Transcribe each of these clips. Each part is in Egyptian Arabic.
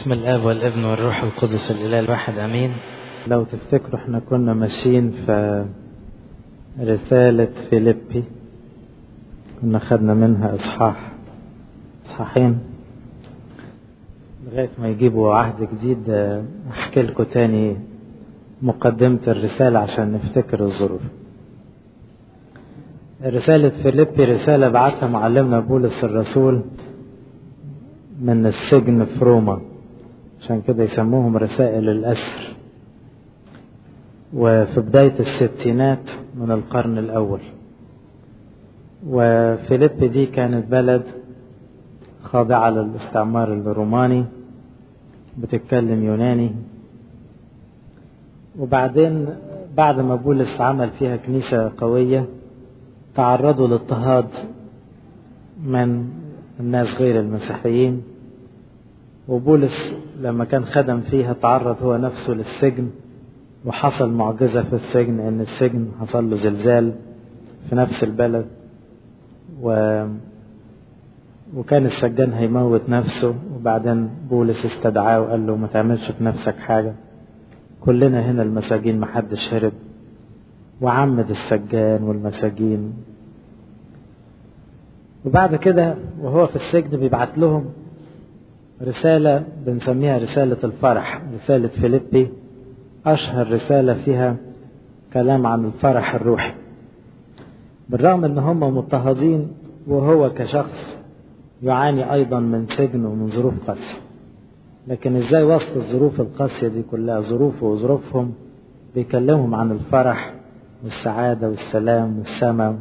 بسم الاب والابن والروح القدس الاله الواحد امين لو تفتكروا احنا كنا ماشيين في رسالة فيليبي كنا خدنا منها اصحاح اصحاحين لغاية ما يجيبوا عهد جديد احكي لكم تاني مقدمة الرسالة عشان نفتكر الظروف رسالة فيليبي رسالة بعتها معلمنا بولس الرسول من السجن في روما عشان كده يسموهم رسائل الأسر وفي بداية الستينات من القرن الأول وفيليبي دي كانت بلد خاضعة للاستعمار الروماني بتتكلم يوناني وبعدين بعد ما بولس عمل فيها كنيسة قوية تعرضوا لاضطهاد من الناس غير المسيحيين وبولس لما كان خدم فيها تعرض هو نفسه للسجن وحصل معجزة في السجن ان السجن حصل له زلزال في نفس البلد و وكان السجان هيموت نفسه وبعدين بولس استدعاه وقال له ما تعملش في نفسك حاجة كلنا هنا المساجين محدش هرب وعمد السجان والمساجين وبعد كده وهو في السجن بيبعت لهم رسالة بنسميها رسالة الفرح رسالة فيليبي أشهر رسالة فيها كلام عن الفرح الروحي بالرغم ان هم مضطهدين وهو كشخص يعاني ايضا من سجن ومن ظروف قاسية لكن ازاي وسط الظروف القاسية دي كلها ظروفه وظروفهم بيكلمهم عن الفرح والسعادة والسلام والسماء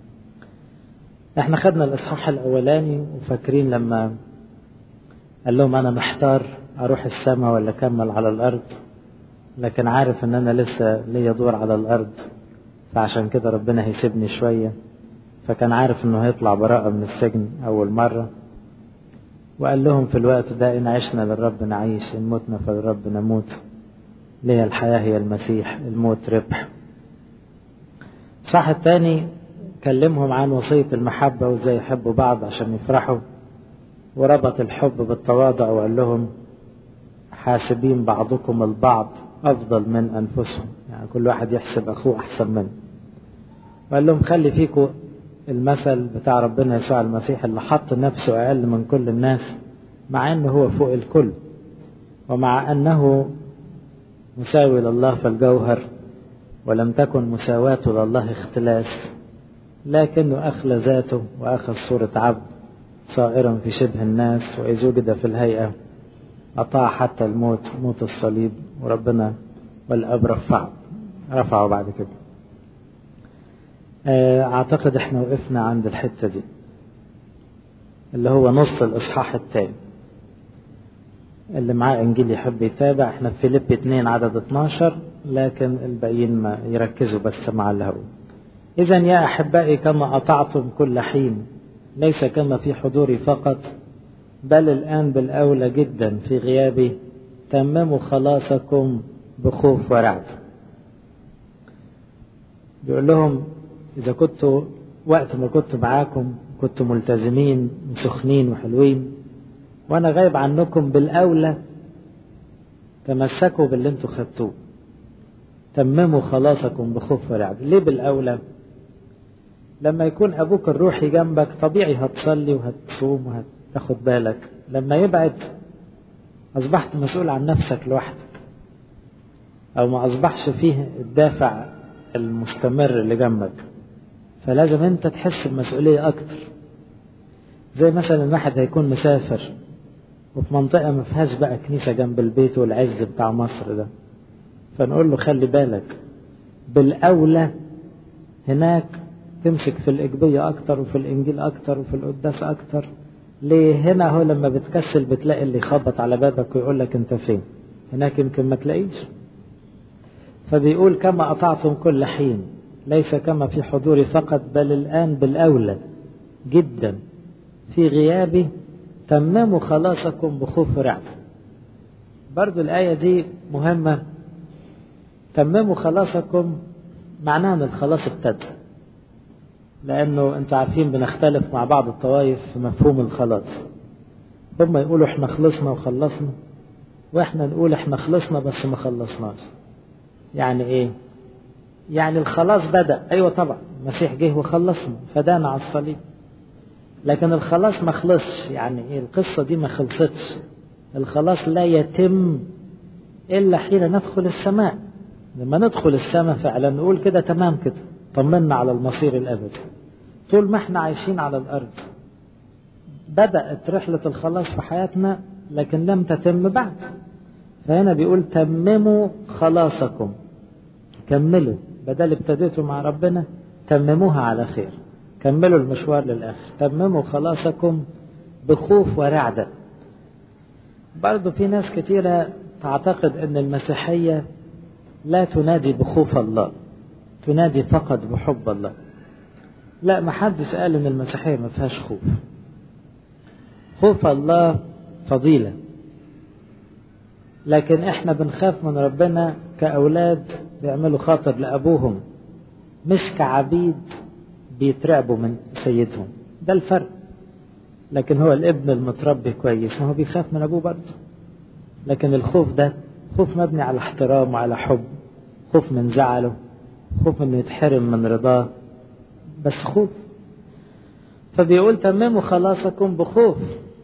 احنا خدنا الاصحاح الاولاني وفاكرين لما قال لهم انا محتار اروح السماء ولا اكمل على الارض لكن عارف ان انا لسه ليا دور على الارض فعشان كده ربنا هيسيبني شوية فكان عارف انه هيطلع براءة من السجن اول مرة وقال لهم في الوقت ده ان عشنا للرب نعيش ان متنا فللرب نموت ليه الحياة هي المسيح الموت ربح صح التاني كلمهم عن وصية المحبة وازاي يحبوا بعض عشان يفرحوا وربط الحب بالتواضع وقال لهم حاسبين بعضكم البعض أفضل من أنفسهم يعني كل واحد يحسب أخوه أحسن منه وقال لهم خلي فيكم المثل بتاع ربنا يسوع المسيح اللي حط نفسه أقل من كل الناس مع أنه هو فوق الكل ومع أنه مساوي لله في الجوهر ولم تكن مساواته لله اختلاس لكنه أخلى ذاته وأخذ صورة عبد صائرا في شبه الناس وإذ وجد في الهيئة أطاع حتى الموت موت الصليب وربنا والأب رفعه رفعه بعد كده أعتقد إحنا وقفنا عند الحتة دي اللي هو نص الإصحاح الثاني اللي معاه إنجيل يحب يتابع إحنا في فيليب 2 عدد 12 لكن الباقيين ما يركزوا بس مع اللي هقول إذا يا أحبائي كما أطعتم كل حين ليس كما في حضوري فقط بل الآن بالأولى جدا في غيابي تمموا خلاصكم بخوف ورعب بيقول لهم إذا كنتوا وقت ما كنت معاكم كنتوا ملتزمين وسخنين وحلوين وأنا غايب عنكم بالأولى تمسكوا باللي انتوا خدتوه تمموا خلاصكم بخوف ورعب ليه بالأولى لما يكون أبوك الروحي جنبك طبيعي هتصلي وهتصوم وهتاخد بالك لما يبعد أصبحت مسؤول عن نفسك لوحدك أو ما أصبحش فيه الدافع المستمر اللي جنبك فلازم أنت تحس بمسؤولية أكتر زي مثلا واحد هيكون مسافر وفي منطقة ما فيهاش بقى كنيسة جنب البيت والعز بتاع مصر ده فنقول له خلي بالك بالأولى هناك تمسك في الإجبية أكتر وفي الإنجيل أكتر وفي القداس أكتر ليه هنا هو لما بتكسل بتلاقي اللي يخبط على بابك ويقول لك أنت فين هناك يمكن ما تلاقيش فبيقول كما أطعتم كل حين ليس كما في حضوري فقط بل الآن بالأولى جدا في غيابي تمموا خلاصكم بخوف ورعب برضو الآية دي مهمة تمموا خلاصكم معناها ان الخلاص ابتدى لانه انتوا عارفين بنختلف مع بعض الطوائف في مفهوم الخلاص هم يقولوا احنا خلصنا وخلصنا واحنا نقول احنا خلصنا بس ما خلصناش يعني ايه يعني الخلاص بدأ ايوه طبعا المسيح جه وخلصنا فدانا على الصليب لكن الخلاص ما خلصش يعني ايه القصة دي ما خلصتش الخلاص لا يتم إلا حين ندخل السماء لما ندخل السماء فعلا نقول كده تمام كده طمنا على المصير الأبدي طول ما احنا عايشين على الأرض بدأت رحلة الخلاص في حياتنا لكن لم تتم بعد فهنا بيقول تمموا خلاصكم كملوا بدل ابتديتوا مع ربنا تمموها على خير كملوا المشوار للآخر تمموا خلاصكم بخوف ورعدة برضو في ناس كتيرة تعتقد أن المسيحية لا تنادي بخوف الله تنادي فقط بحب الله لا ما حدش قال ان المسيحية ما فيهاش خوف خوف الله فضيلة لكن احنا بنخاف من ربنا كأولاد بيعملوا خاطر لأبوهم مش كعبيد بيترعبوا من سيدهم ده الفرق لكن هو الابن المتربي كويس ما هو بيخاف من أبوه برضه لكن الخوف ده خوف مبني على احترام وعلى حب خوف من زعله خوف انه يتحرم من رضاه بس خوف فبيقول تمموا خلاصكم بخوف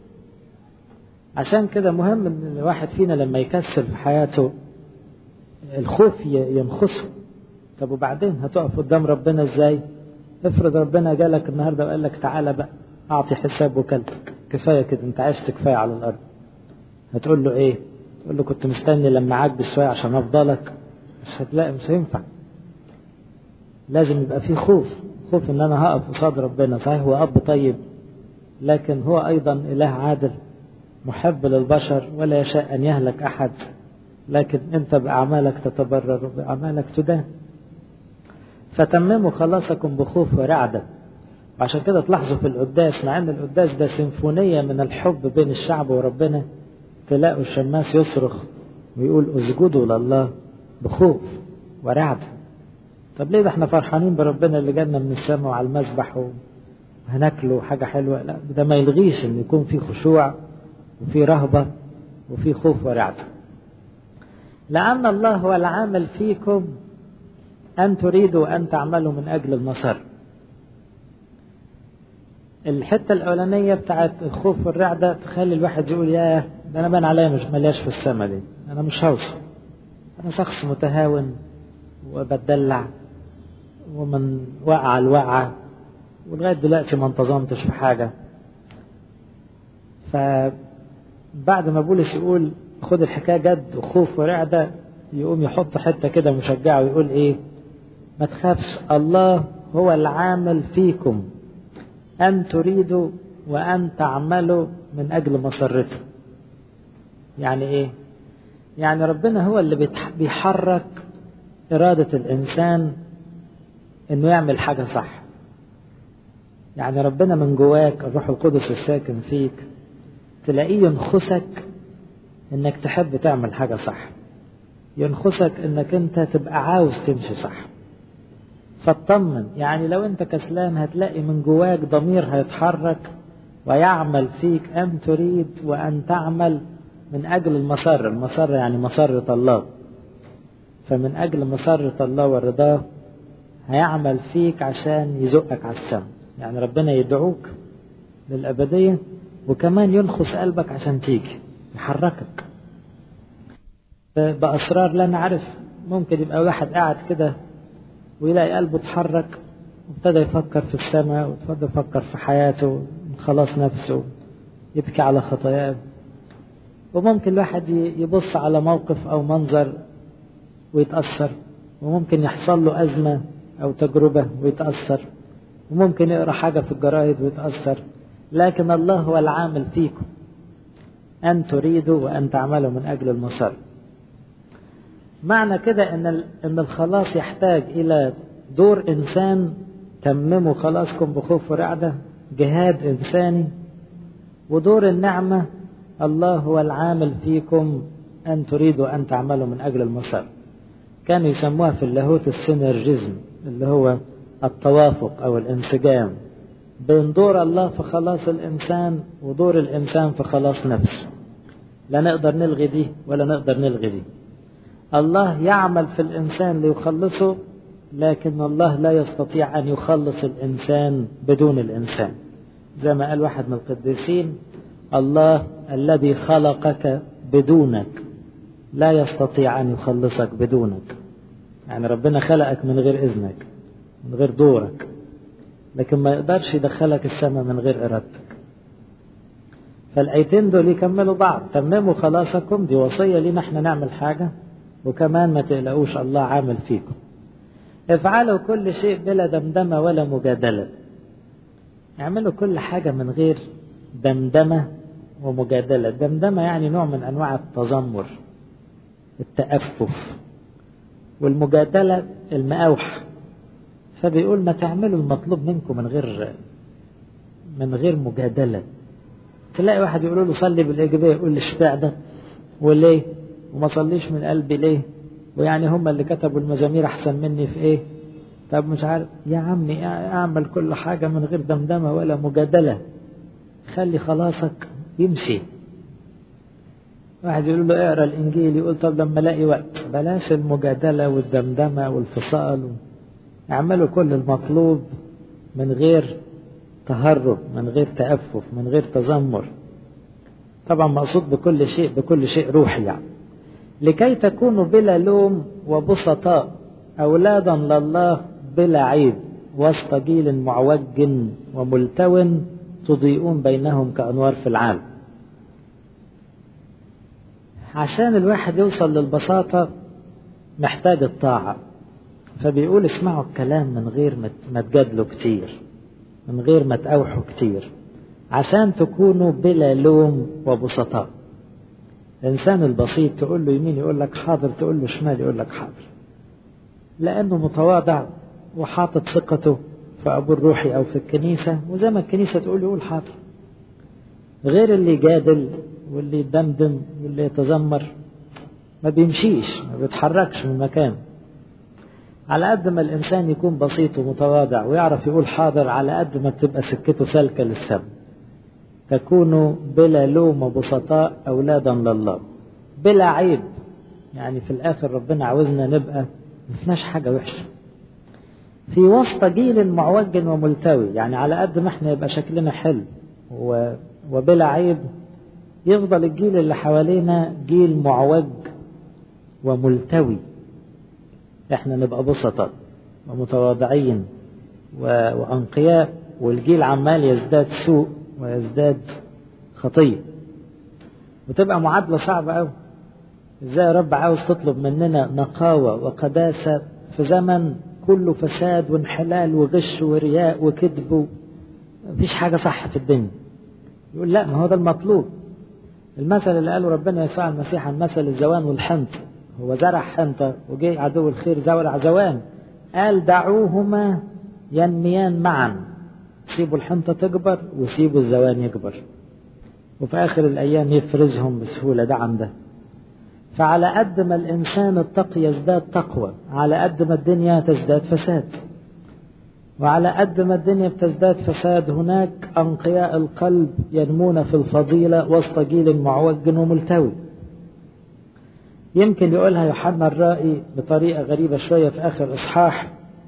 عشان كده مهم ان الواحد فينا لما يكسل في حياته الخوف ينخسه طب وبعدين هتقف قدام ربنا ازاي افرض ربنا جالك النهارده وقال لك تعالى بقى اعطي حساب وكالتك كفايه كده انت عشت كفايه على الارض هتقول له ايه تقول له كنت مستني لما عجز شويه عشان افضلك مش هتلاقي مش هينفع لازم يبقى في خوف خوف ان انا هقف قصاد ربنا صحيح هو اب طيب لكن هو ايضا اله عادل محب للبشر ولا يشاء ان يهلك احد لكن انت باعمالك تتبرر وباعمالك تدان فتمموا خلاصكم بخوف ورعده وعشان كده تلاحظوا في القداس مع ان القداس ده سيمفونيه من الحب بين الشعب وربنا تلاقوا الشماس يصرخ ويقول اسجدوا لله بخوف ورعده طب ليه ده احنا فرحانين بربنا اللي جالنا من السماء وعلى المسبح وهناكله حاجة حلوة لا ده ما يلغيش ان يكون في خشوع وفي رهبة وفي خوف ورعدة لأن الله هو العامل فيكم أن تريدوا أن تعملوا من أجل المسار الحتة الأولانية بتاعت الخوف والرعدة تخلي الواحد يقول يا ده أنا بان عليا مش ملياش في السما دي أنا مش هوصل أنا شخص متهاون وبتدلع ومن وقع الوقعة ولغاية دلوقتي ما انتظمتش في حاجة فبعد ما بولس يقول خد الحكاية جد وخوف ورعدة يقوم يحط حتة كده مشجعة ويقول ايه ما تخافش الله هو العامل فيكم أن تريدوا وأن تعملوا من أجل مسرته يعني ايه يعني ربنا هو اللي بيحرك إرادة الإنسان إنه يعمل حاجة صح. يعني ربنا من جواك الروح القدس الساكن فيك تلاقيه ينخسك إنك تحب تعمل حاجة صح. ينخسك إنك أنت تبقى عاوز تمشي صح. فاطمن يعني لو أنت كسلان هتلاقي من جواك ضمير هيتحرك ويعمل فيك أن تريد وأن تعمل من أجل المسر، المسر يعني مسرة الله. فمن أجل مسرة الله ورضاه هيعمل فيك عشان يزقك على السما يعني ربنا يدعوك للأبدية وكمان ينخس قلبك عشان تيجي يحركك بأسرار لا نعرف ممكن يبقى واحد قاعد كده ويلاقي قلبه اتحرك وابتدى يفكر في السماء وابتدى يفكر في حياته خلاص نفسه يبكي على خطاياه وممكن الواحد يبص على موقف أو منظر ويتأثر وممكن يحصل له أزمة أو تجربة ويتأثر وممكن يقرأ حاجة في الجرايد ويتأثر لكن الله هو العامل فيكم أن تريدوا وأن تعملوا من أجل المسار معنى كده إن إن الخلاص يحتاج إلى دور إنسان تمموا خلاصكم بخوف ورعدة جهاد إنساني ودور النعمة الله هو العامل فيكم أن تريدوا أن تعملوا من أجل المسار كانوا يسموها في اللاهوت السينرجيزم اللي هو التوافق أو الانسجام بين دور الله في خلاص الإنسان ودور الإنسان في خلاص نفسه لا نقدر نلغي دي ولا نقدر نلغي دي الله يعمل في الإنسان ليخلصه لكن الله لا يستطيع أن يخلص الإنسان بدون الإنسان زي ما قال واحد من القديسين الله الذي خلقك بدونك لا يستطيع أن يخلصك بدونك يعني ربنا خلقك من غير إذنك من غير دورك لكن ما يقدرش يدخلك السماء من غير إرادتك فالآيتين دول يكملوا بعض تمموا خلاصكم دي وصية لينا احنا نعمل حاجة وكمان ما تقلقوش الله عامل فيكم افعلوا كل شيء بلا دمدمة ولا مجادلة اعملوا كل حاجة من غير دمدمة ومجادلة الدمدمة يعني نوع من أنواع التذمر التأفف والمجادلة المقاوحة فبيقول ما تعملوا المطلوب منكم من غير من غير مجادلة تلاقي واحد يقول له صلي بالإيجابية يقول لي اشبع ده وليه وما صليش من قلبي ليه ويعني هم اللي كتبوا المزامير أحسن مني في إيه طب مش عارف يا عمي اعمل كل حاجة من غير دمدمة ولا مجادلة خلي خلاصك يمشي واحد يقول له اقرا الانجيل يقول طب لما الاقي وقت بلاش المجادله والدمدمه والفصال اعملوا كل المطلوب من غير تهرب من غير تأفف من غير تذمر طبعا مقصود بكل شيء بكل شيء روحي يعني لكي تكونوا بلا لوم وبسطاء أولادا لله بلا عيب وسط جيل معوج وملتو تضيئون بينهم كأنوار في العالم عشان الواحد يوصل للبساطة محتاج الطاعة فبيقول اسمعوا الكلام من غير ما تجادلوا كتير من غير ما تأوحوا كتير عشان تكونوا بلا لوم وبسطاء الإنسان البسيط تقول له يمين يقول لك حاضر تقول له شمال يقول لك حاضر لأنه متواضع وحاطط ثقته في أبوه الروحي أو في الكنيسة وزي ما الكنيسة تقول يقول حاضر غير اللي يجادل واللي يدمدم واللي يتذمر ما بيمشيش ما بيتحركش من مكانه على قد ما الإنسان يكون بسيط ومتواضع ويعرف يقول حاضر على قد ما تبقى سكته سالكة للسم تكونوا بلا لوم وبسطاء أولادا لله بلا عيب يعني في الآخر ربنا عاوزنا نبقى مفناش حاجة وحشة في وسط جيل معوج وملتوي يعني على قد ما احنا يبقى شكلنا حلو و... وبلا عيب يفضل الجيل اللي حوالينا جيل معوج وملتوي احنا نبقى بسطاء ومتواضعين و... وأنقياء والجيل عمال يزداد سوء ويزداد خطية وتبقى معادلة صعبة أوي ازاي يا رب عاوز تطلب مننا نقاوة وقداسة في زمن كله فساد وانحلال وغش ورياء وكذب مفيش حاجة صح في الدنيا يقول لا ما هو ده المطلوب المثل اللي قاله ربنا يسوع المسيح عن مثل الزوان والحنط هو زرع حنطة وجي عدو الخير زرع زوان قال دعوهما ينميان معا سيبوا الحنطة تكبر وسيبوا الزوان يكبر وفي آخر الأيام يفرزهم بسهولة ده عن ده فعلى قد ما الإنسان التقي يزداد تقوى على قد ما الدنيا تزداد فساد وعلى قد ما الدنيا بتزداد فساد هناك أنقياء القلب ينمون في الفضيلة وسط جيل معوج وملتوي يمكن يقولها يوحنا الرائي بطريقة غريبة شوية في آخر إصحاح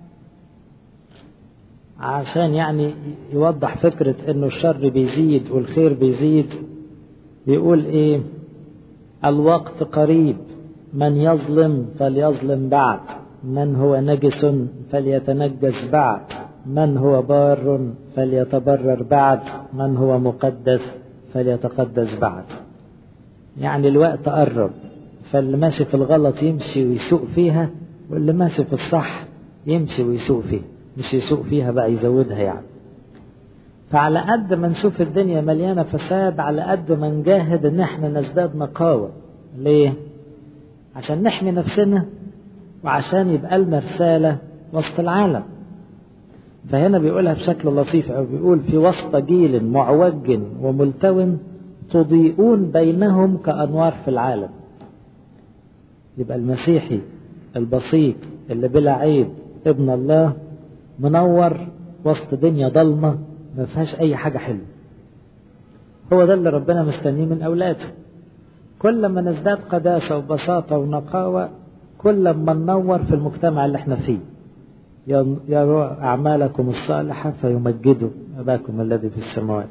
عشان يعني يوضح فكرة انه الشر بيزيد والخير بيزيد بيقول ايه الوقت قريب من يظلم فليظلم بعد من هو نجس فليتنجس بعد من هو بار فليتبرر بعد من هو مقدس فليتقدس بعد يعني الوقت قرب فاللي ماشي في الغلط يمشي ويسوق فيها واللي ماشي في الصح يمشي ويسوق فيها مش يسوق فيها بقى يزودها يعني فعلى قد ما نشوف الدنيا مليانة فساد على قد ما نجاهد ان احنا نزداد نقاوة ليه عشان نحمي نفسنا وعشان يبقى لنا رسالة وسط العالم فهنا بيقولها بشكل لطيف أو بيقول في وسط جيل معوج وملتو تضيئون بينهم كأنوار في العالم يبقى المسيحي البسيط اللي بلا عيب ابن الله منور وسط دنيا ضلمة ما فيهاش أي حاجة حلوة هو ده اللي ربنا مستنيه من أولاده كل ما نزداد قداسة وبساطة ونقاوة كل ما ننور في المجتمع اللي احنا فيه يروا أعمالكم الصالحة فيمجدوا أباكم الذي في السماوات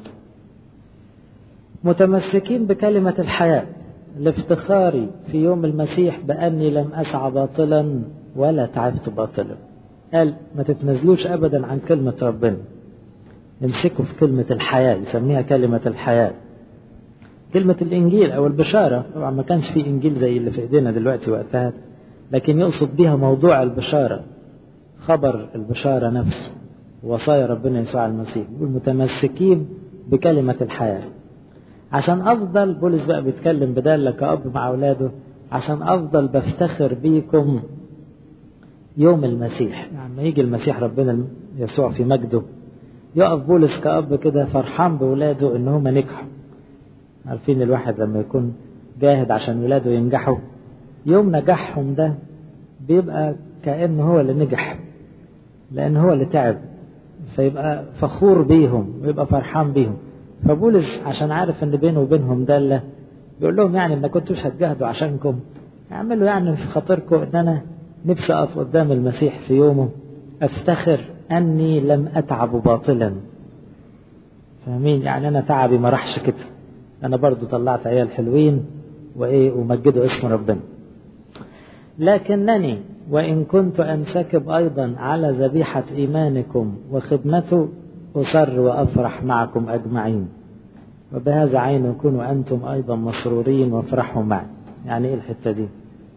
متمسكين بكلمة الحياة لافتخاري في يوم المسيح بأني لم أسعى باطلا ولا تعبت باطلا قال ما تتنزلوش أبدا عن كلمة ربنا امسكوا في كلمة الحياة يسميها كلمة الحياة كلمة الإنجيل أو البشارة طبعا ما كانش في إنجيل زي اللي في إيدينا دلوقتي وقتها لكن يقصد بها موضوع البشارة خبر البشارة نفسه وصايا ربنا يسوع المسيح يقول متمسكين بكلمة الحياة عشان أفضل بولس بقى بيتكلم بدالة كأب مع أولاده عشان أفضل بفتخر بيكم يوم المسيح يعني يجي المسيح ربنا يسوع في مجده يقف بولس كأب كده فرحان بولاده إن هم نجحوا عارفين الواحد لما يكون جاهد عشان ولاده ينجحوا يوم نجاحهم ده بيبقى كأنه هو اللي نجح لأن هو اللي تعب فيبقى فخور بيهم ويبقى فرحان بيهم فبولس عشان عارف ان بينه وبينهم دلة بيقول لهم يعني ما كنتوش هتجاهدوا عشانكم اعملوا يعني في خاطركم ان انا نفسي اقف قدام المسيح في يومه افتخر اني لم اتعب باطلا فاهمين يعني انا تعبي ما راحش كده انا برضو طلعت عيال حلوين وايه ومجدوا اسم ربنا لكنني وان كنت انسكب ايضا على ذبيحه ايمانكم وخدمته أسر وأفرح معكم أجمعين وبهذا عين يكونوا أنتم أيضا مسرورين وافرحوا معي يعني إيه الحتة دي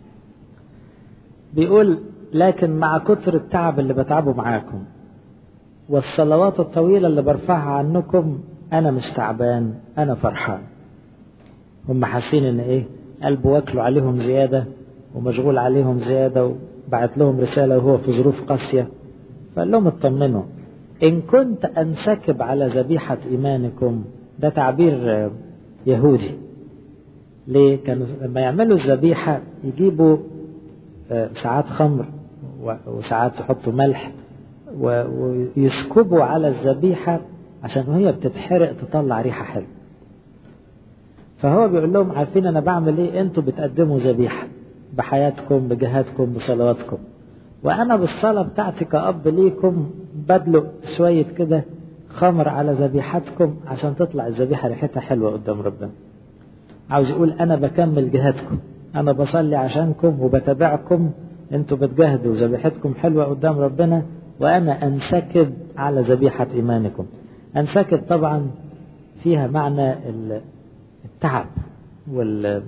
بيقول لكن مع كتر التعب اللي بتعبه معاكم والصلوات الطويلة اللي برفعها عنكم أنا مش تعبان أنا فرحان هم حاسين إن إيه قلبه واكله عليهم زيادة ومشغول عليهم زيادة وبعت لهم رسالة وهو في ظروف قاسية فقال لهم اطمنوا إن كنت أنسكب على ذبيحة إيمانكم ده تعبير يهودي ليه كانوا لما يعملوا الذبيحة يجيبوا ساعات خمر وساعات يحطوا ملح ويسكبوا على الذبيحة عشان وهي بتتحرق تطلع ريحة حلوة فهو بيقول لهم عارفين أنا بعمل إيه أنتوا بتقدموا ذبيحة بحياتكم بجهادكم بصلواتكم وأنا بالصلاة بتاعتي كأب ليكم بدلق شوية كده خمر على ذبيحتكم عشان تطلع الذبيحة ريحتها حلوة قدام ربنا عاوز يقول أنا بكمل جهادكم أنا بصلي عشانكم وبتابعكم أنتوا بتجاهدوا ذبيحتكم حلوة قدام ربنا وأنا أنسكب على ذبيحة إيمانكم أنسكب طبعا فيها معنى التعب وال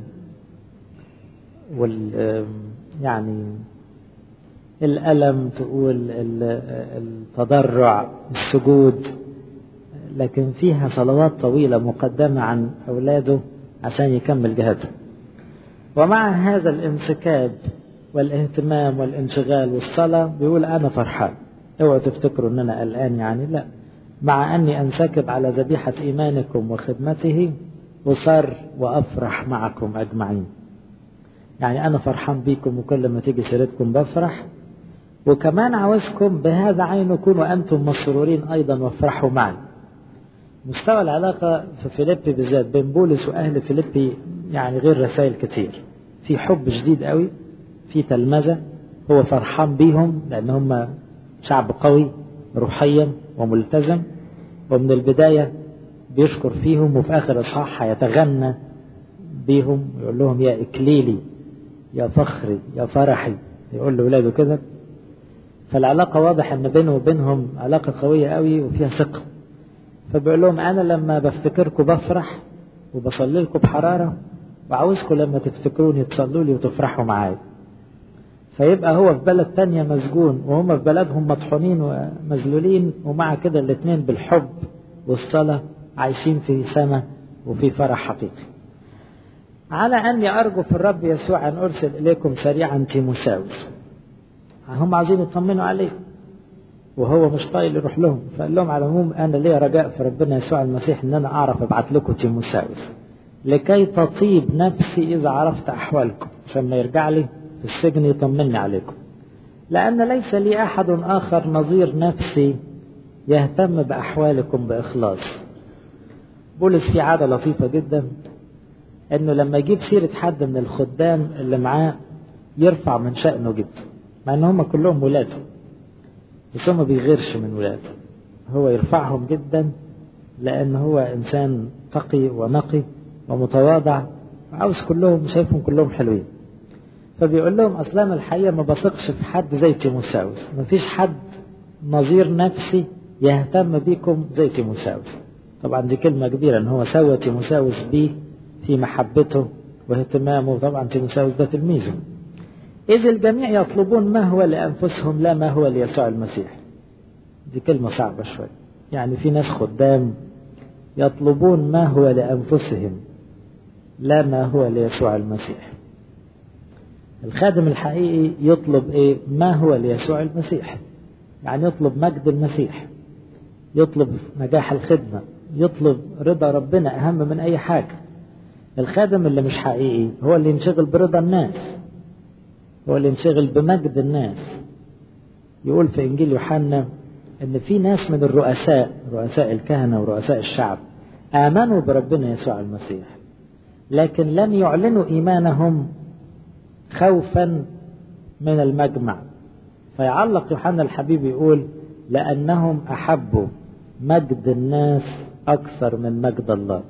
وال يعني الألم تقول التضرع السجود لكن فيها صلوات طويلة مقدمة عن أولاده عشان يكمل جهاده ومع هذا الانسكاب والاهتمام والانشغال والصلاة بيقول أنا فرحان اوعوا تفتكروا ان انا قلقان يعني لا مع اني انسكب على ذبيحة ايمانكم وخدمته اصر وافرح معكم اجمعين يعني انا فرحان بيكم وكل ما تيجي سيرتكم بفرح وكمان عاوزكم بهذا عين كونوا أنتم مسرورين أيضا وافرحوا معي مستوى العلاقة في فيليبي بالذات بين بولس وأهل فيليبي يعني غير رسائل كتير في حب شديد قوي في تلمذة هو فرحان بيهم لأن هم شعب قوي روحيا وملتزم ومن البداية بيشكر فيهم وفي آخر إصحاح هيتغنى بيهم يقول لهم يا إكليلي يا فخري يا فرحي يقول لأولاده كده فالعلاقة واضح ان بينه وبينهم علاقة قوية قوي وفيها ثقة فبيقول لهم انا لما بفتكركم بفرح وبصلي لكم بحرارة وعاوزكم لما تفتكروني تصلوا لي وتفرحوا معايا فيبقى هو في بلد تانية مسجون وهم في بلدهم مطحونين ومذلولين ومع كده الاتنين بالحب والصلاة عايشين في سماء وفي فرح حقيقي على أني أرجو في الرب يسوع أن أرسل إليكم سريعا تيموساوس هم عايزين يطمنوا عليه وهو مش طايق يروح لهم فقال لهم على العموم انا ليا رجاء في ربنا يسوع المسيح ان انا اعرف ابعت لكم تيموساوس لكي تطيب نفسي اذا عرفت احوالكم عشان ما يرجع لي في السجن يطمني عليكم لان ليس لي احد اخر نظير نفسي يهتم باحوالكم باخلاص بولس في عاده لطيفه جدا انه لما يجيب سيرة حد من الخدام اللي معاه يرفع من شأنه جدا مع ان هم كلهم ولاده بس هو ما بيغيرش من ولاده هو يرفعهم جدا لان هو انسان تقي ونقي ومتواضع وعاوز كلهم شايفهم كلهم حلوين فبيقول لهم اصلا الحقيقه ما بثقش في حد زي تيموساوس ما فيش حد نظير نفسي يهتم بيكم زي تيموساوس طبعا دي كلمه كبيره ان هو سوى تيموساوس بيه في محبته واهتمامه طبعا تيموساوس ده تلميذه إذ الجميع يطلبون ما هو لأنفسهم لا ما هو ليسوع المسيح دي كلمة صعبة شوية يعني في ناس خدام يطلبون ما هو لأنفسهم لا ما هو ليسوع المسيح الخادم الحقيقي يطلب ايه ما هو ليسوع المسيح يعني يطلب مجد المسيح يطلب نجاح الخدمة يطلب رضا ربنا أهم من أي حاجة الخادم اللي مش حقيقي هو اللي ينشغل برضا الناس هو اللي ينشغل بمجد الناس يقول في إنجيل يوحنا إن في ناس من الرؤساء رؤساء الكهنة ورؤساء الشعب آمنوا بربنا يسوع المسيح لكن لم يعلنوا إيمانهم خوفا من المجمع فيعلق يوحنا الحبيب يقول لأنهم أحبوا مجد الناس أكثر من مجد الله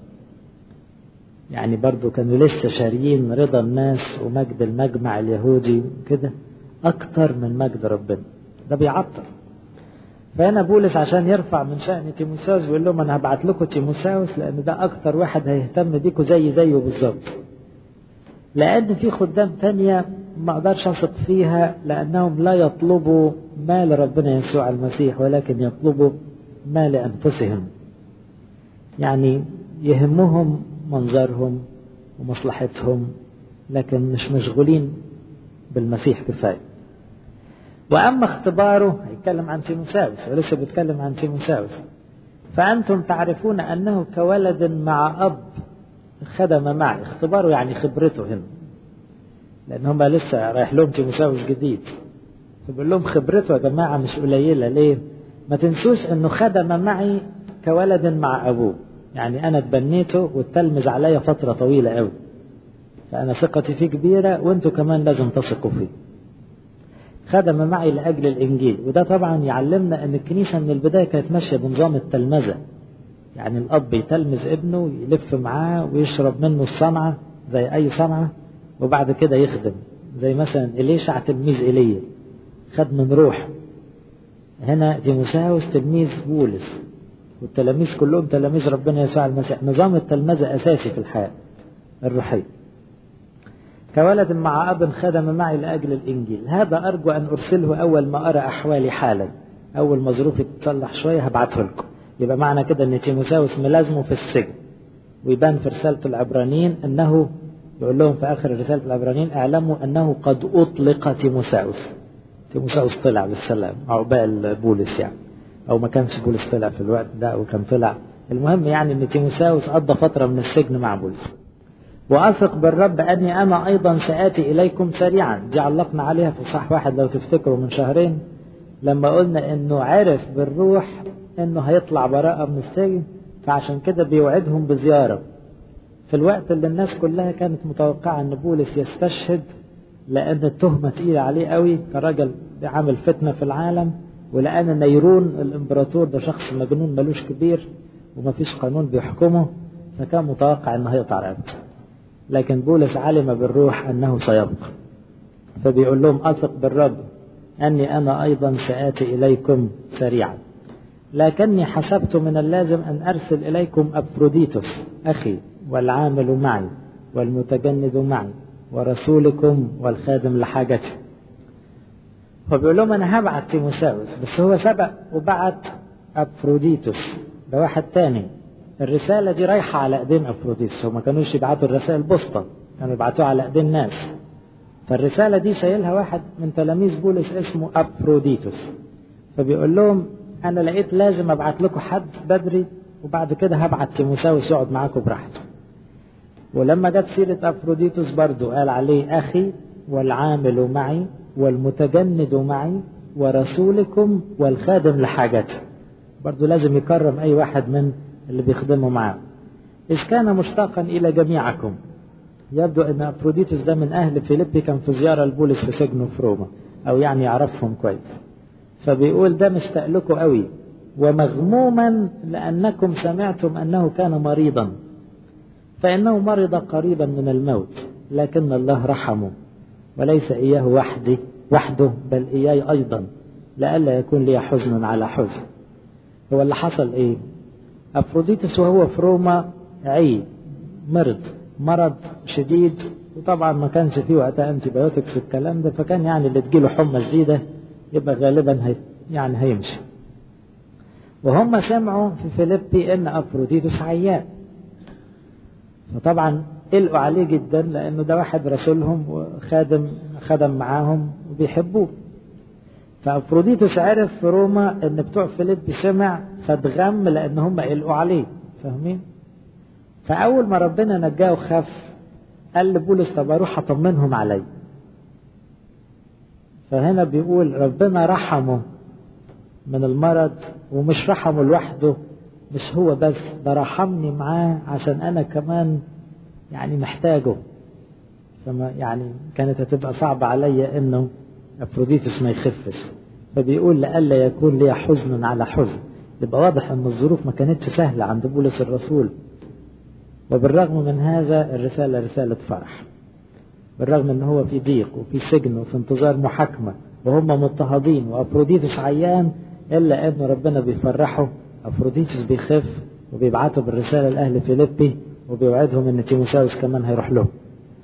يعني برضو كانوا لسه شاريين رضا الناس ومجد المجمع اليهودي كده أكتر من مجد ربنا ده بيعطر فهنا بولس عشان يرفع من شأن تيموساوس بيقول لهم أنا هبعت لكم تيموساوس لأن ده أكتر واحد هيهتم بيكم زي زيه بالظبط لأن في خدام تانية ما أقدرش أثق فيها لأنهم لا يطلبوا ما لربنا يسوع المسيح ولكن يطلبوا ما لأنفسهم يعني يهمهم منظرهم ومصلحتهم لكن مش مشغولين بالمسيح كفاية وأما اختباره هيتكلم عن تيموساوس ولسه بيتكلم عن تيموساوس فأنتم تعرفون أنه كولد مع أب خدم معي اختباره يعني خبرته هنا لأن هم لسه رايح لهم تيموساوس جديد فبقول لهم خبرته يا جماعة مش قليلة ليه؟ ما تنسوش أنه خدم معي كولد مع أبوه يعني أنا تبنيته والتلمذ عليا فترة طويلة قوي فأنا ثقتي فيه كبيرة وأنتوا كمان لازم تثقوا فيه خدم معي لأجل الإنجيل وده طبعا يعلمنا أن الكنيسة من البداية كانت ماشية بنظام التلمذة يعني الأب يتلمذ ابنه يلف معاه ويشرب منه الصنعة زي أي صنعة وبعد كده يخدم زي مثلا إليشع تلميذ إيليا خد من روح هنا تيموساوس تلميذ بولس والتلاميذ كلهم تلاميذ ربنا يسوع المسيح نظام التلمذة أساسي في الحياة الروحية كولد مع أب خدم معي لأجل الإنجيل هذا أرجو أن أرسله أول ما أرى أحوالي حالا أول ما ظروفي تتصلح شوية هبعته لكم يبقى معنى كده أن تيموساوس ملازمه في السجن ويبان في رسالة العبرانيين أنه يقول لهم في آخر رسالة العبرانيين اعلموا أنه قد أطلق تيموساوس تيموساوس طلع بالسلام عقبال بولس يعني أو ما كانش بولس طلع في الوقت ده أو كان طلع المهم يعني أن تيموساوس قضى فترة من السجن مع بولس وأثق بالرب أني أنا أيضا سآتي إليكم سريعا دي علقنا عليها في صح واحد لو تفتكروا من شهرين لما قلنا أنه عرف بالروح أنه هيطلع براءة من السجن فعشان كده بيوعدهم بزيارة في الوقت اللي الناس كلها كانت متوقعة أن بولس يستشهد لأن التهمة تقيلة عليه قوي كراجل عامل فتنة في العالم ولأن نيرون الإمبراطور ده شخص مجنون ملوش كبير ومفيش قانون بيحكمه فكان متوقع أنه هيقطع رقبته لكن بولس علم بالروح أنه سيبقى فبيقول لهم أثق بالرب أني أنا أيضا سآتي إليكم سريعا لكني حسبت من اللازم أن أرسل إليكم أبروديتوس أخي والعامل معي والمتجند معي ورسولكم والخادم لحاجتي فبيقول لهم أنا هبعت تيموساوس بس هو سبق وبعت أبروديتوس ده واحد تاني الرسالة دي رايحة على ايدين افروديتوس هما كانوش يبعتوا الرسائل بوسطة كانوا يبعتوها على ايدين ناس فالرسالة دي شايلها واحد من تلاميذ بولس اسمه افروديتوس فبيقول لهم انا لقيت لازم ابعت لكم حد بدري وبعد كده هبعت تيموساوس يقعد معاكم براحته ولما جت سيرة افروديتوس برضو قال عليه اخي والعامل معي والمتجند معي ورسولكم والخادم لحاجتي برضو لازم يكرم اي واحد من اللي بيخدموا معاه إذ كان مشتاقا إلى جميعكم يبدو ان افروديتوس ده من اهل فيليبي كان في زياره لبولس في سجنه في روما او يعني يعرفهم كويس فبيقول ده مشتاق لكم قوي ومغموما لانكم سمعتم انه كان مريضا فانه مرض قريبا من الموت لكن الله رحمه وليس اياه وحده وحده بل اياي ايضا لئلا يكون لي حزن على حزن هو اللي حصل ايه افروديتوس وهو في روما عي مرض مرض شديد وطبعا ما كانش فيه وقتها انتي بايوتكس والكلام ده فكان يعني اللي تجيله حمى شديده يبقى غالبا هي يعني هيمشي وهم سمعوا في فيليبي ان افروديتوس عيان فطبعا قلقوا عليه جدا لانه ده واحد رسولهم وخادم خدم معاهم وبيحبوه فافروديتوس عرف في روما ان بتوع فيليبي سمع فاتغم لان هم قلقوا عليه فاهمين فاول ما ربنا نجاه وخف قال لبولس طب اروح اطمنهم علي فهنا بيقول ربنا رحمه من المرض ومش رحمه لوحده مش هو بس ده رحمني معاه عشان انا كمان يعني محتاجه فما يعني كانت هتبقى صعبة عليا انه افروديتوس ما يخفش فبيقول لئلا يكون لي حزن على حزن يبقى واضح ان الظروف ما كانتش سهلة عند بولس الرسول وبالرغم من هذا الرسالة رسالة فرح بالرغم ان هو في ضيق وفي سجن وفي انتظار محاكمة وهم مضطهدين وافروديتوس عيان الا ان ربنا بيفرحه افروديتوس بيخف وبيبعته بالرسالة لاهل فيليبي وبيوعدهم ان تيموساوس كمان هيروح له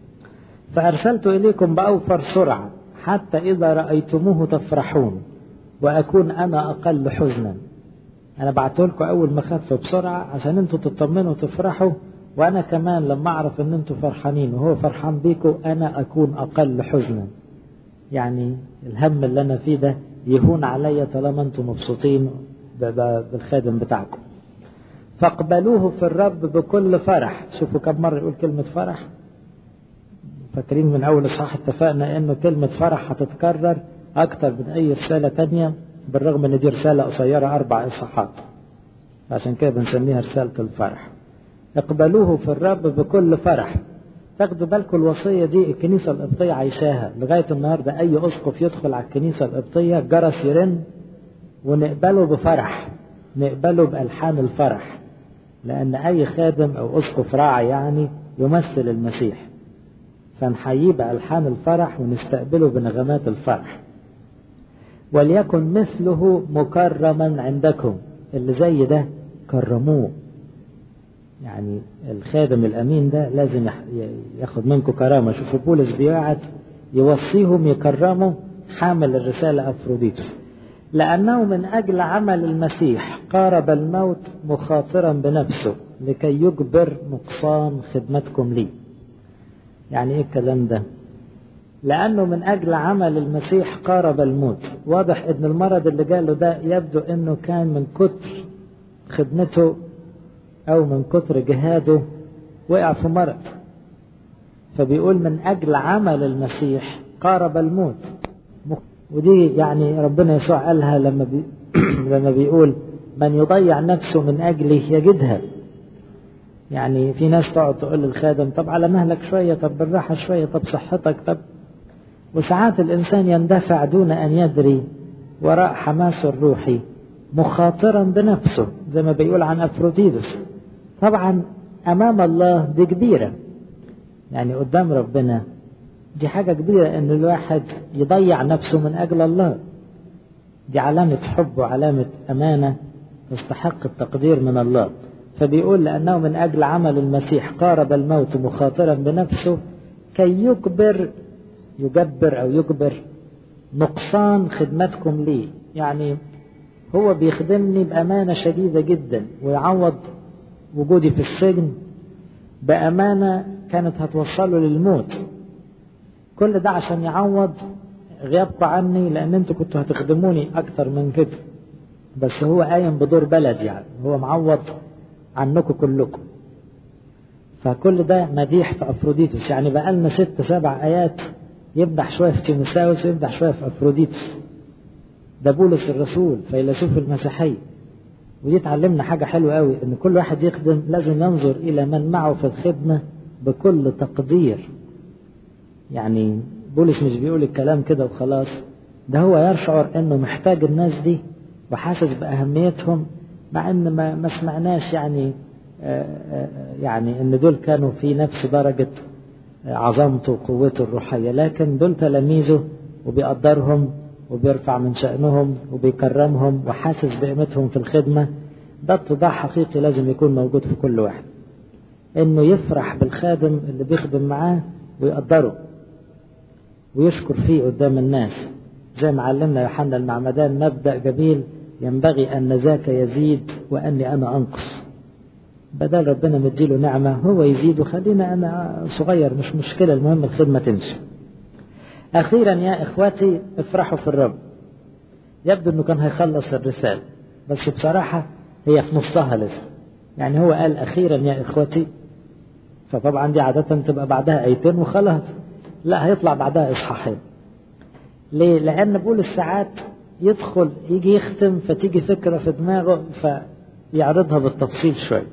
فارسلت اليكم باوفر سرعة حتى اذا رايتموه تفرحون واكون انا اقل حزنا انا بعت لكم اول ما خف بسرعة عشان انتوا تطمنوا وتفرحوا وانا كمان لما اعرف ان انتوا فرحانين وهو فرحان بيكم انا اكون اقل حزنا يعني الهم اللي انا فيه ده يهون عليا طالما انتم مبسوطين بالخادم بتاعكم فاقبلوه في الرب بكل فرح شوفوا كم مرة يقول كلمة فرح فاكرين من أول إصحاح اتفقنا إنه كلمة فرح هتتكرر أكتر من أي رسالة تانية بالرغم إن دي رسالة قصيرة أربع إصحاحات عشان كده بنسميها رسالة الفرح اقبلوه في الرب بكل فرح تاخدوا بالكم الوصية دي الكنيسة القبطية عايشاها لغاية النهاردة أي أسقف يدخل على الكنيسة القبطية جرس يرن ونقبله بفرح نقبله بألحان الفرح لأن أي خادم أو أسقف راعي يعني يمثل المسيح فنحييه بألحان الفرح ونستقبله بنغمات الفرح وليكن مثله مكرما عندكم اللي زي ده كرموه يعني الخادم الأمين ده لازم ياخد منكم كرامة شوفوا بولس بيقعد يوصيهم يكرموا حامل الرسالة أفروديتوس لأنه من أجل عمل المسيح قارب الموت مخاطرا بنفسه لكي يجبر نقصان خدمتكم لي يعني إيه الكلام ده لأنه من أجل عمل المسيح قارب الموت واضح أن المرض اللي جاله ده يبدو أنه كان من كتر خدمته أو من كتر جهاده وقع في مرض فبيقول من أجل عمل المسيح قارب الموت ودي يعني ربنا يسوع قالها لما بي لما بيقول من يضيع نفسه من أجله يجدها يعني في ناس تقعد تقول للخادم طب على مهلك شوية طب بالراحة شوية طب صحتك طب وساعات الإنسان يندفع دون أن يدري وراء حماسه الروحي مخاطرا بنفسه زي ما بيقول عن أفروديدس طبعا أمام الله دي كبيرة يعني قدام ربنا دي حاجة كبيرة إن الواحد يضيع نفسه من أجل الله دي علامة حب وعلامة أمانة تستحق التقدير من الله فبيقول لأنه من أجل عمل المسيح قارب الموت مخاطرا بنفسه كي يجبر يجبر أو يجبر نقصان خدمتكم لي يعني هو بيخدمني بأمانة شديدة جدا ويعوض وجودي في السجن بأمانة كانت هتوصله للموت كل ده عشان يعوض غيابكم عني لأن انتوا كنتوا هتخدموني أكتر من كده بس هو قايم بدور بلد يعني هو معوض عنكم كلكم فكل ده مديح في أفروديتوس يعني بقالنا ست سبع آيات يمدح شوية في تيموساوس ويمدح شوية في أفروديتوس ده بولس الرسول فيلسوف المسيحية ودي تعلمنا حاجة حلوة قوي إن كل واحد يخدم لازم ينظر إلى من معه في الخدمة بكل تقدير يعني بولس مش بيقول الكلام كده وخلاص ده هو يشعر انه محتاج الناس دي وحاسس باهميتهم مع ان ما, ما سمعناش يعني يعني ان دول كانوا في نفس درجه عظمته وقوته الروحيه لكن دول تلاميذه وبيقدرهم وبيرفع من شأنهم وبيكرمهم وحاسس بقيمتهم في الخدمة ده اتضاع حقيقي لازم يكون موجود في كل واحد انه يفرح بالخادم اللي بيخدم معاه ويقدره ويشكر فيه قدام الناس زي ما علمنا يوحنا المعمدان مبدأ جميل ينبغي أن ذاك يزيد وأني أنا أنقص بدل ربنا مديله نعمة هو يزيد وخلينا أنا صغير مش مشكلة المهم الخدمة تمشي أخيرا يا إخواتي افرحوا في الرب يبدو أنه كان هيخلص الرسالة بس بصراحة هي في نصها لسه يعني هو قال أخيرا يا إخوتي فطبعا دي عادة تبقى بعدها آيتين وخلاص لا هيطلع بعدها إصحاحين ليه؟ لأن بولس ساعات يدخل يجي يختم فتيجي فكرة في دماغه فيعرضها بالتفصيل شوية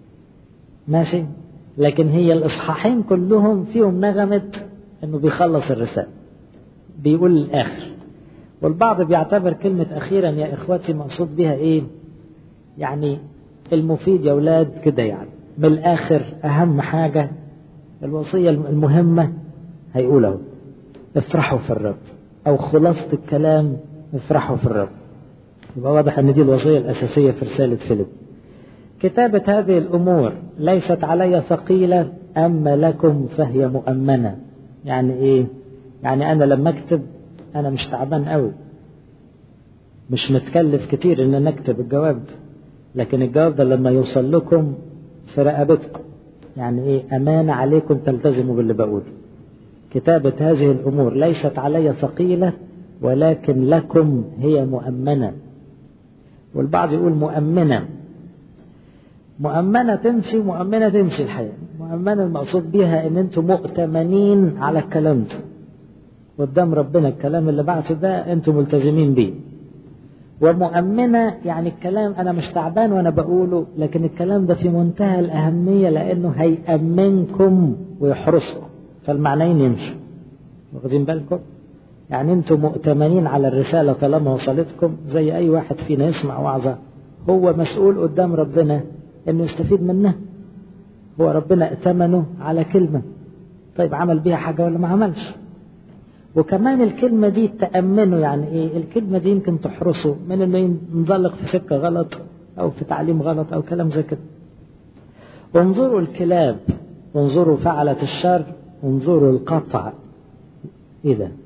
ماشي لكن هي الإصحاحين كلهم فيهم نغمة إنه بيخلص الرسالة بيقول الآخر والبعض بيعتبر كلمة أخيرا يا إخواتي مقصود بها إيه يعني المفيد يا أولاد كده يعني من الآخر أهم حاجة الوصية المهمة هيقوله افرحوا في الرب أو خلاصة الكلام افرحوا في الرب يبقى واضح أن دي الوصية الأساسية في رسالة فيليب كتابة هذه الأمور ليست علي ثقيلة أما لكم فهي مؤمنة يعني إيه يعني أنا لما أكتب أنا مش تعبان قوي مش متكلف كتير إن أنا أكتب الجواب ده لكن الجواب ده لما يوصل لكم في رقبتكم يعني إيه أمانة عليكم تلتزموا باللي بقوله كتابة هذه الأمور ليست علي ثقيلة ولكن لكم هي مؤمنة والبعض يقول مؤمنة مؤمنة تمشي مؤمنة تمشي الحياة مؤمنة المقصود بها ان انتم مؤتمنين على الكلام ده قدام ربنا الكلام اللي بعته ده انتم ملتزمين بيه ومؤمنة يعني الكلام انا مش تعبان وانا بقوله لكن الكلام ده في منتهى الاهمية لانه هيأمنكم ويحرسكم فالمعنيين يمشوا واخدين بالكم يعني انتم مؤتمنين على الرسالة طالما وصلتكم زي اي واحد فينا يسمع وعظة هو مسؤول قدام ربنا انه يستفيد منها هو ربنا ائتمنه على كلمة طيب عمل بيها حاجة ولا ما عملش وكمان الكلمة دي تأمنه يعني ايه الكلمة دي يمكن تحرسه من انه ينزلق في سكة غلط او في تعليم غلط او كلام زي كده انظروا الكلاب انظروا فعلة الشر انظروا القطع ايه ده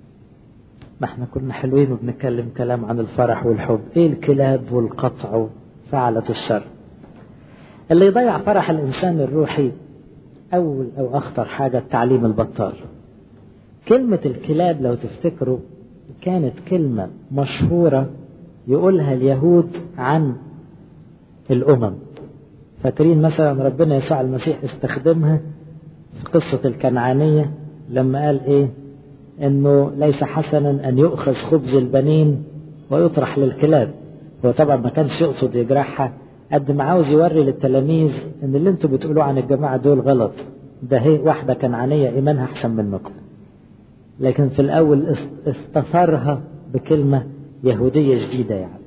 ما احنا كنا حلوين وبنتكلم كلام عن الفرح والحب ايه الكلاب والقطع وفعلة الشر اللي يضيع فرح الانسان الروحي اول او اخطر حاجة التعليم البطال كلمة الكلاب لو تفتكروا كانت كلمة مشهورة يقولها اليهود عن الامم فاكرين مثلا ربنا يسوع المسيح استخدمها في قصة الكنعانية لما قال ايه انه ليس حسنا ان يؤخذ خبز البنين ويطرح للكلاب هو طبعا ما كانش يقصد يجرحها قد ما عاوز يوري للتلاميذ ان اللي انتوا بتقولوه عن الجماعة دول غلط ده هي واحدة كنعانية ايمانها احسن منكم لكن في الاول استثارها بكلمة يهودية جديدة يعني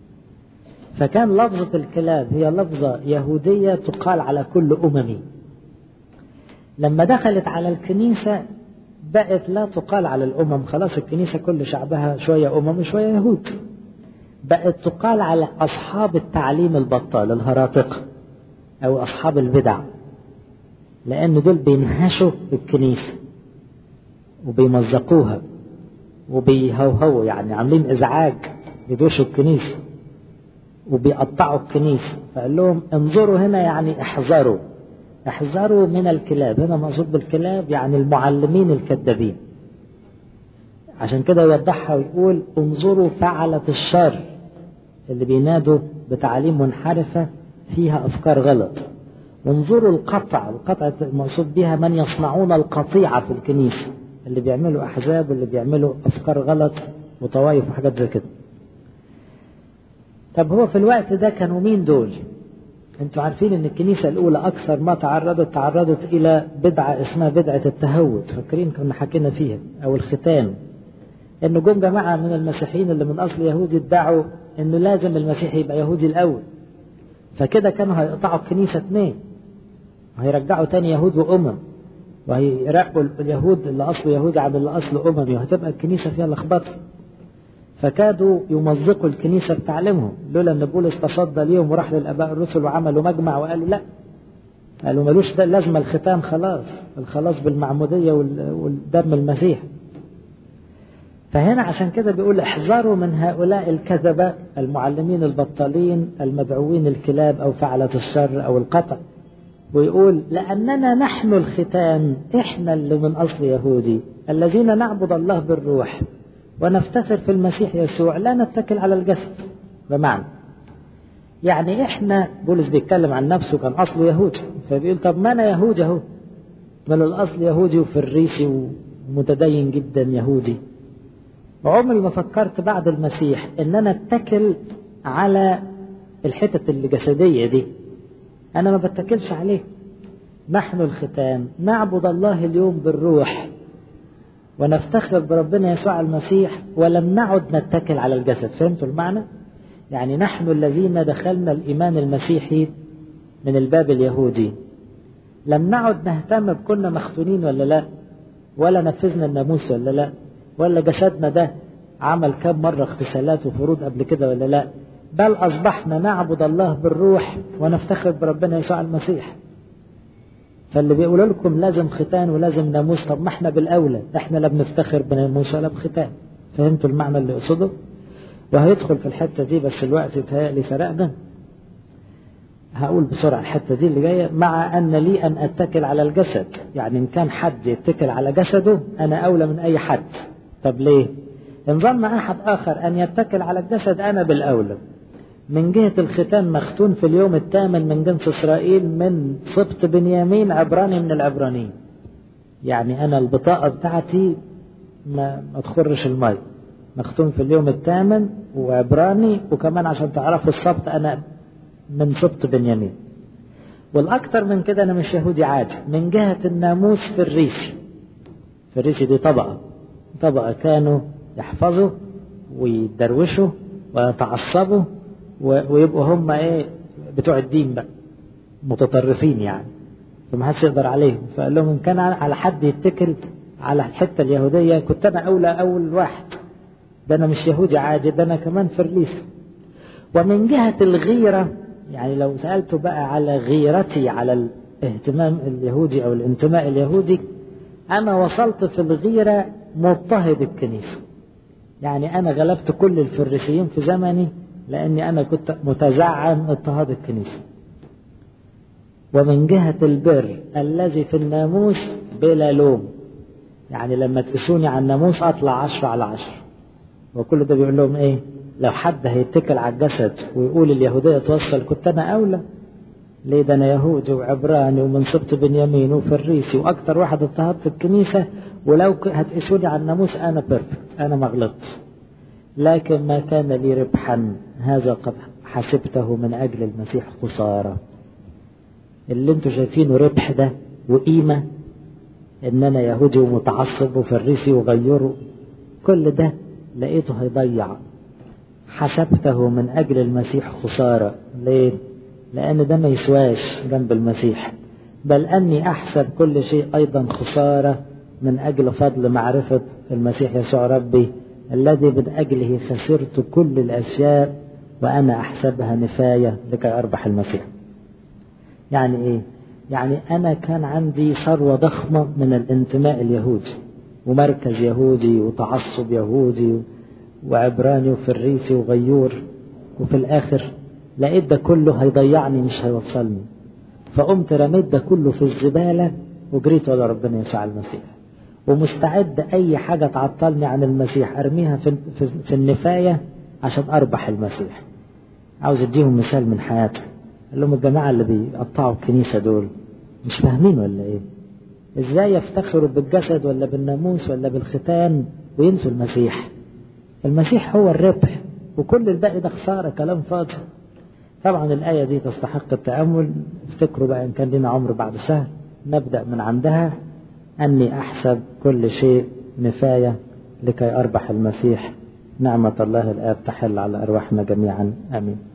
فكان لفظة الكلاب هي لفظة يهودية تقال على كل أممي لما دخلت على الكنيسة بقت لا تقال على الأمم خلاص الكنيسة كل شعبها شوية أمم وشوية يهود بقت تقال على أصحاب التعليم البطال الهراطقة أو أصحاب البدع لأن دول بينهشوا الكنيسة وبيمزقوها وبيهوهوا يعني عاملين إزعاج يدوشوا الكنيسة وبيقطعوا الكنيسة فقال لهم انظروا هنا يعني احذروا احذروا من الكلاب هنا مقصود بالكلاب يعني المعلمين الكذابين عشان كده يوضحها ويقول انظروا فعلة الشر اللي بينادوا بتعاليم منحرفة فيها أفكار غلط وانظروا القطع القطع المقصود بها من يصنعون القطيعة في الكنيسة اللي بيعملوا أحزاب واللي بيعملوا أفكار غلط وطوائف وحاجات زي كده طب هو في الوقت ده كانوا مين دول انتوا عارفين ان الكنيسة الاولى اكثر ما تعرضت تعرضت الى بدعة اسمها بدعة التهود فاكرين كنا حكينا فيها او الختان انه جم جماعة من المسيحيين اللي من اصل يهودي ادعوا انه لازم المسيح يبقى يهودي الاول فكده كانوا هيقطعوا الكنيسة اثنين وهيرجعوا تاني يهود وامم وهيراقبوا اليهود اللي اصله يهودي عن اللي اصله اممي وهتبقى الكنيسة فيها لخبطة فكادوا يمزقوا الكنيسة بتعليمهم لولا ان بولس تصدى ليهم وراح للاباء الرسل وعملوا مجمع وقالوا لا قالوا ملوش ده لازمة الختام خلاص الخلاص بالمعمودية والدم المسيح فهنا عشان كده بيقول احذروا من هؤلاء الكذبة المعلمين البطالين المدعوين الكلاب أو فعلة الشر أو القطع ويقول لأننا نحن الختان إحنا اللي من أصل يهودي الذين نعبد الله بالروح ونفتخر في المسيح يسوع لا نتكل على الجسد بمعنى يعني احنا بولس بيتكلم عن نفسه كان اصله يهودي فبيقول طب ما انا يهودي اهو من الاصل يهودي وفريسي ومتدين جدا يهودي وعمري ما فكرت بعد المسيح ان انا اتكل على الحتت اللي جسدية دي انا ما بتكلش عليه نحن الختان نعبد الله اليوم بالروح ونفتخر بربنا يسوع المسيح ولم نعد نتكل على الجسد فهمتوا المعنى يعني نحن الذين دخلنا الإيمان المسيحي من الباب اليهودي لم نعد نهتم بكنا مختونين ولا لا ولا نفذنا الناموس ولا لا ولا جسدنا ده عمل كم مرة اغتسالات وفروض قبل كده ولا لا بل أصبحنا نعبد الله بالروح ونفتخر بربنا يسوع المسيح فاللي بيقولوا لكم لازم ختان ولازم ناموس طب ما احنا بالاولى احنا لا بنفتخر بناموس ولا بختان فهمتوا المعنى اللي اقصده وهيدخل في الحته دي بس الوقت يتهيألي سرقنا هقول بسرعه الحته دي اللي جايه مع ان لي ان اتكل على الجسد يعني ان كان حد يتكل على جسده انا اولى من اي حد طب ليه ان ظن احد اخر ان يتكل على الجسد انا بالاولى من جهة الختان مختون في اليوم الثامن من جنس إسرائيل من سبط بنيامين عبراني من العبرانيين يعني أنا البطاقة بتاعتي ما, ما تخرش المي مختون في اليوم الثامن وعبراني وكمان عشان تعرفوا السبط أنا من سبط بنيامين والأكثر من كده أنا مش يهودي عادي من جهة الناموس في الريسي في الريسي دي طبقة طبقة كانوا يحفظوا ويدروشوا ويتعصبوا ويبقوا هم ايه بتوع الدين بقى متطرفين يعني فما حدش يقدر عليهم فقال لهم ان كان على حد يتكل على الحته اليهوديه كنت انا اولى اول واحد ده انا مش يهودي عادي ده انا كمان فرليس ومن جهه الغيره يعني لو سالته بقى على غيرتي على الاهتمام اليهودي او الانتماء اليهودي انا وصلت في الغيره مضطهد الكنيسه يعني انا غلبت كل الفريسيين في زمني لأني أنا كنت متزعم اضطهاد الكنيسة ومن جهة البر الذي في الناموس بلا لوم يعني لما تقيسوني على الناموس أطلع عشرة على عشرة وكل ده بيقول لهم إيه لو حد هيتكل على الجسد ويقول اليهودية توصل كنت أنا أولى ليه ده أنا يهودي وعبراني ومن سبط بنيامين وفريسي وأكتر واحد اضطهد في الكنيسة ولو هتقيسوني على الناموس أنا بيرفكت أنا ما غلطتش لكن ما كان لي ربحا هذا قد حسبته من أجل المسيح خسارة اللي انتوا شايفينه ربح ده وقيمة ان انا يهودي ومتعصب وفريسي وغيره كل ده لقيته هيضيع حسبته من أجل المسيح خسارة ليه؟ لأن ده ما يسواش جنب المسيح بل أني أحسب كل شيء أيضا خسارة من أجل فضل معرفة المسيح يسوع ربي الذي من أجله خسرت كل الأشياء وأنا أحسبها نفاية لكي أربح المسيح يعني إيه؟ يعني أنا كان عندي ثروة ضخمة من الانتماء اليهودي ومركز يهودي وتعصب يهودي وعبراني وفريسي وغيور وفي الآخر لقيت ده كله هيضيعني مش هيوصلني فقمت رميت ده كله في الزبالة وجريت ورا ربنا يسوع المسيح ومستعد أي حاجة تعطلني عن المسيح أرميها في, في, في النفاية عشان أربح المسيح عاوز أديهم مثال من حياته قال لهم الجماعة اللي بيقطعوا الكنيسة دول مش فاهمين ولا إيه إزاي يفتخروا بالجسد ولا بالناموس ولا بالختان وينسوا المسيح المسيح هو الربح وكل الباقي ده خسارة كلام فاضي طبعا الآية دي تستحق التأمل افتكروا بقى إن كان لنا عمر بعد شهر نبدأ من عندها أني أحسب كل شيء نفاية لكي أربح المسيح نعمة الله الآب تحل على أرواحنا جميعا آمين